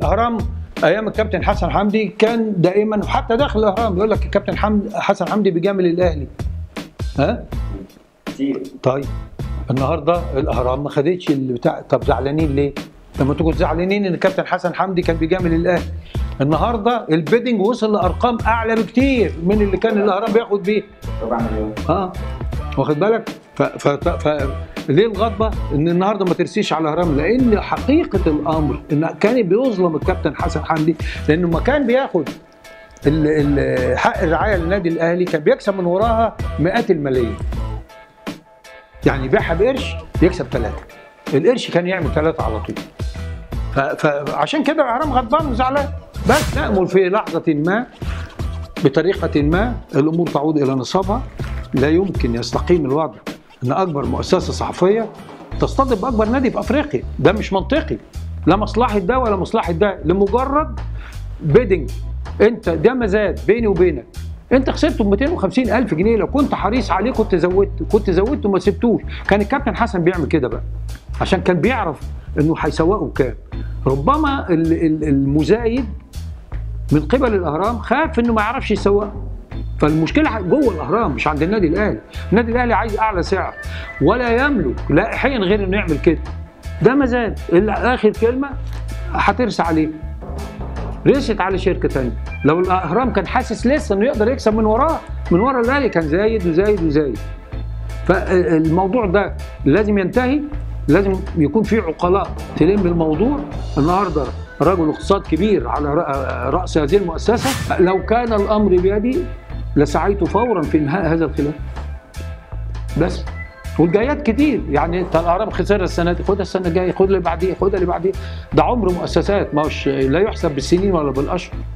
الاهرام ايام الكابتن حسن حمدي كان دائما وحتى داخل الاهرام يقول لك الكابتن حمد حسن حمدي بيجامل الاهلي ها كتير طيب النهارده الاهرام ما خدتش اللي بتاع طب زعلانين ليه؟ لما تكونوا زعلانين ان الكابتن حسن حمدي كان بيجامل الأهلي النهارده البيدنج وصل لارقام اعلى بكتير من اللي كان الاهرام بياخد بيه ربع مليون اه واخد بالك ف, ف, ف, ف ليه الغضبه ان النهارده ما ترسيش على الاهرام لان حقيقه الامر ان كان بيظلم الكابتن حسن حمدي لانه ما كان بياخد ال- ال- حق الرعايه للنادي الاهلي كان بيكسب من وراها مئات الملايين يعني يبيعها بقرش يكسب ثلاثه القرش كان يعمل ثلاثه على طول ف- فعشان كده الاهرام غضبان وزعلان بس نامل في لحظه ما بطريقه ما الامور تعود الى نصابها لا يمكن يستقيم الوضع ان اكبر مؤسسه صحفيه تصطدم باكبر نادي في افريقيا ده مش منطقي لا مصلحه ده ولا مصلحه ده لمجرد بيدنج انت ده مزاد بيني وبينك انت خسرته ب 250 الف جنيه لو كنت حريص عليه كنت زودت كنت زودته وما سبتوش كان الكابتن حسن بيعمل كده بقى عشان كان بيعرف انه هيسوقه بكام ربما ال- ال- المزايد من قبل الاهرام خاف انه ما يعرفش يسوقها فالمشكله جوه الاهرام مش عند النادي الاهلي النادي الاهلي عايز اعلى سعر ولا يملك لائحيا غير انه يعمل كده ده مزاد اللي اخر كلمه هترسى عليه رست على شركه ثانيه لو الاهرام كان حاسس لسه انه يقدر يكسب من وراه من ورا الاهلي كان زايد وزايد وزايد فالموضوع ده لازم ينتهي لازم يكون في عقلاء تلم الموضوع النهارده رجل اقتصاد كبير على رأ- راس هذه المؤسسه لو كان الامر بيدي لسعيت فورا في انهاء هذا الخلاف بس والجايات كتير يعني انت الاهرام خسرها السنه دي خدها السنه الجايه خد اللي بعديه خدها اللي بعديه ده عمر مؤسسات ما هوش لا يحسب بالسنين ولا بالاشهر